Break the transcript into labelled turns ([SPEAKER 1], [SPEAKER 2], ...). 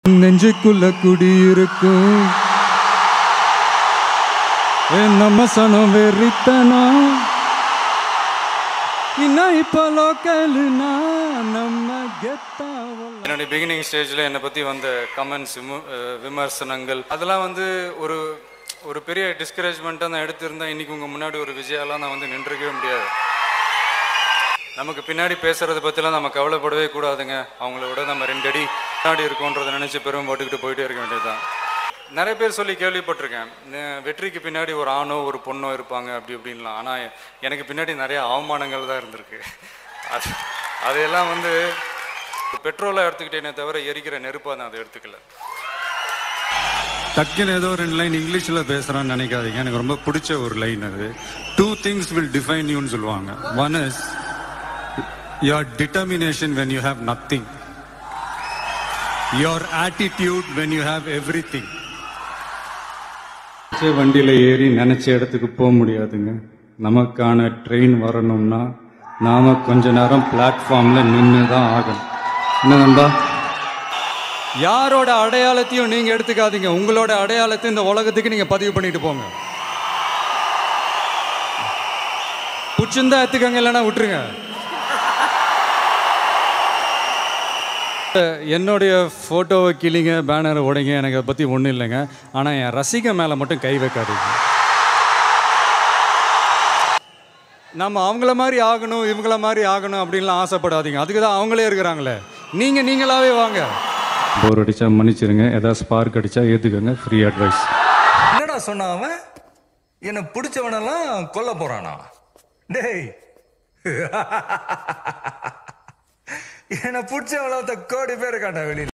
[SPEAKER 1] நெஞ்சுக்குள்ள குடியிருக்கும் ஏ நம்ம சனம் வெறித்தனம் இன்னும் இப்போ லோக்கல்னா நம்ம கெத்தா
[SPEAKER 2] என்னுடைய பிகினிங் ஸ்டேஜில் என்னை பற்றி வந்த கமெண்ட்ஸ் விமர்சனங்கள் அதெல்லாம் வந்து ஒரு ஒரு பெரிய டிஸ்கரேஜ்மெண்ட்டாக நான் எடுத்திருந்தேன் இன்னைக்கு உங்கள் முன்னாடி ஒரு விஜயாலாம் நான் வந்து நின்றுக்கவே முடியாது நமக்கு பின்னாடி பேசுறதை பற்றிலாம் நம்ம கவலைப்படவே கூடாதுங்க அவங்கள விட நம்ம ரெண்டு அடி பின்னாடி இருக்கோன்றதை நினச்சி பெரும் போட்டுக்கிட்டு போயிட்டே இருக்க வேண்டியதுதான் நிறைய பேர் சொல்லி கேள்விப்பட்டிருக்கேன் நெ- வெற்றிக்கு பின்னாடி ஒரு ஆணோ ஒரு பொண்ணோ இருப்பாங்க அப்படி இப்படின்லாம் ஆனால் எனக்கு பின்னாடி நிறைய அவமானங்கள் தான் இருந்திருக்கு அது அதையெல்லாம் வந்து பெட்ரோலாக எடுத்துக்கிட்டேனே தவிர எரிக்கிற நெருப்பாக நான் அதை எடுத்துக்கல
[SPEAKER 1] டக்குன்னு ஏதோ ரெண்டு லைன் இங்கிலீஷில் பேசுகிறான்னு நினைக்காதீங்க எனக்கு ரொம்ப பிடிச்ச ஒரு லைன் அது டூ திங்ஸ் வில் டிஃபைன் யூன்னு சொல்லுவாங்க one is your determination when you have nothing your attitude when you have everything வண்டியில் ஏறி நினச்ச இடத்துக்கு போக முடியாதுங்க நமக்கான ட்ரெயின் வரணும்னா நாம கொஞ்ச நேரம் பிளாட்ஃபார்மில் நின்று தான் ஆகணும் என்ன நண்பா யாரோட அடையாளத்தையும் நீங்க எடுத்துக்காதீங்க உங்களோட அடையாளத்தை இந்த உலகத்துக்கு நீங்க பதிவு பண்ணிட்டு போங்க பிடிச்சிருந்தா எடுத்துக்கங்க இல்லைன்னா விட்டுருங்க என்னுடைய ஃபோட்டோவை கிளிங்க பேனரை உடைங்க எனக்கு அதை பற்றி ஒன்றும் இல்லைங்க ஆனால் என் ரசிக மேலே மட்டும் கை வைக்காதீங்க நம்ம அவங்கள மாதிரி ஆகணும் இவங்கள மாதிரி ஆகணும் அப்படின்லாம் ஆசைப்படாதீங்க அதுக்கு தான் அவங்களே இருக்கிறாங்களே நீங்கள் நீங்களாவே வாங்க போர் அடிச்சா மன்னிச்சிருங்க ஏதாவது ஸ்பார்க் அடிச்சா ஏற்றுக்கோங்க ஃப்ரீ அட்வைஸ்
[SPEAKER 3] என்னடா சொன்னான் அவன் என்ன பிடிச்சவனெல்லாம் கொல்ல போறானா டேய் என்ன பிடிச்சவள கோடி பேர் இருக்காண்டா வெளியில